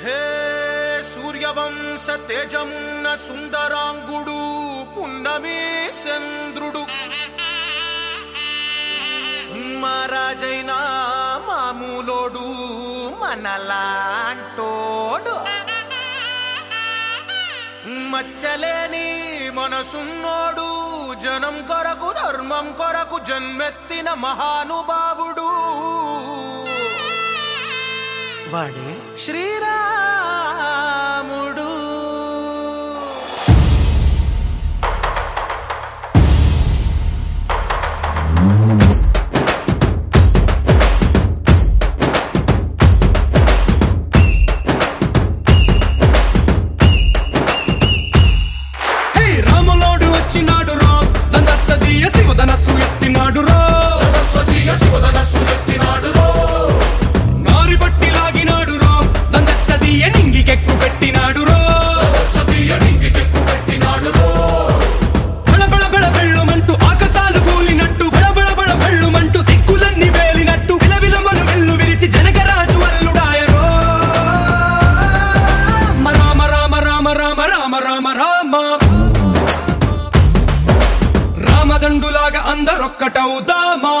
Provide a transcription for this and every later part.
హే సూర్యవంశ తేజమున్న సుందరాంగుడు పున్నమి చంద్రుడు మహారాజైన మామూలోడు మనలాంటోడు మచ్చలేని మనసున్నోడు జనం కొరకు ధర్మం కొరకు జన్మెత్తిన మహానుభావుడు వాడే శ్రీరాముడు హే రాములోడు వచ్చినాడు రా దందస్సదీయ శివధనస్సు ఎత్తినాడు రా నారి బట్టి లాగినాడు రా దందస్సదీయ నింగికెక్కు పెట్టినాడు రా బళబళ బళ బెళ్ళుమంటూ ఆకాశాలు కూలినట్టు బళబళ బళ బెళ్ళుమంటూ దిక్కులన్నీ వేలినట్టు విలవిలమను వెల్లు విరిచి జనకరాజు అల్లుడాయరో రామ రామ రామ రామ రామ రామ రామ రామదండులాగా అందరొక్కటవుదామా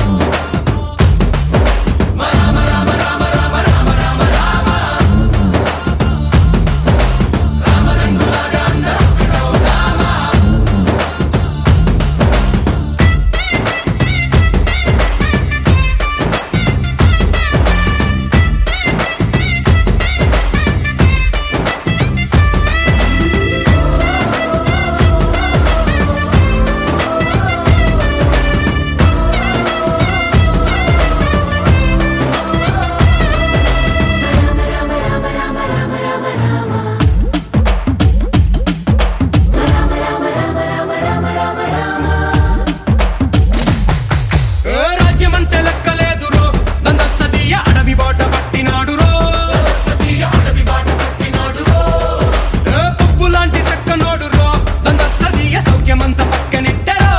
ఏ రాజ్యమంటే లెక్కలేదు రో దందస్సదీయ అడవి బాట పట్టినాడు రో ఏ పువ్వు లాంటి చక్కనోడు రో దందస్సదీయ సౌఖ్యమంత పక్కనెట్టరో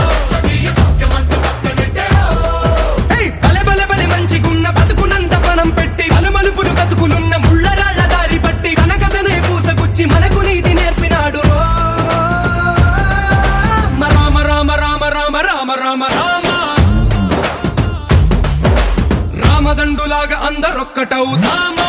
ఏయ్, బలె బలె బలె మంచిగున్న బతుకునంత పణం పెట్టి మలుమలుపులు కతుకులున్న ముళ్ళరాళ్ళ దారి పట్టి కనకదనే పూసగుచ్చి మనకు నీతి నేర్పినాడు రో రామ రామ రామ రామ రామ రామ రామ రామదండులాగా అందరొక్కటవుదామా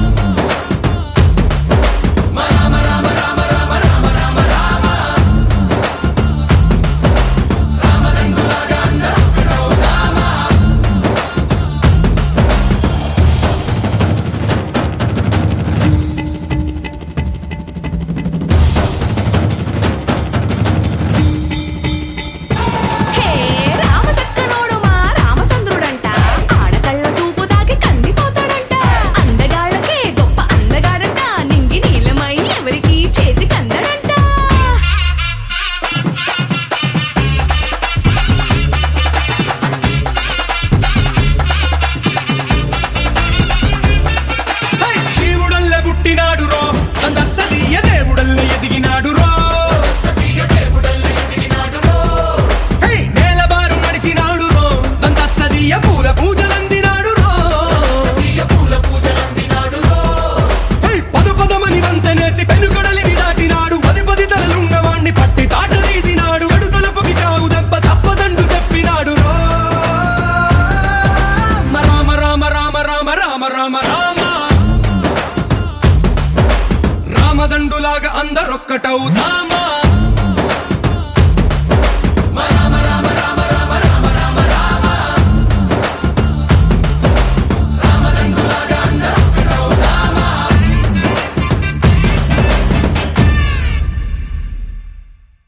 హే రామసక్కనోడు మా రామచంద్రుడంట ఆడకళ్ళ సూపు తాకి కందిపోతాడంట అందగాళ్ళకే గొప్ప అందగాడంట నింగి నీలమై ఎవరికి చేతి కందడంట హై, శివుడల్లే పుట్టినాడు రో దందస్సదీయ దేవుడల్లే ఎదిగినాడు రో హై, నేలబారు నడిచినాడు రో దందస్సదీయ పూల పూజలందినాడు రో హై, పదు పదమని వంతెనేసి పెనుకడలిని దాటినాడు పది పది తలలున్నవాణ్ణి పట్టి తాట తీసినాడు చెడు తలుపుకి చావు దెబ్బ తప్పదండు చెప్పినాడు రో రామ రామ రామ రామ రామ రామ రామ రామదండులాగా అందరొక్కటవుదామా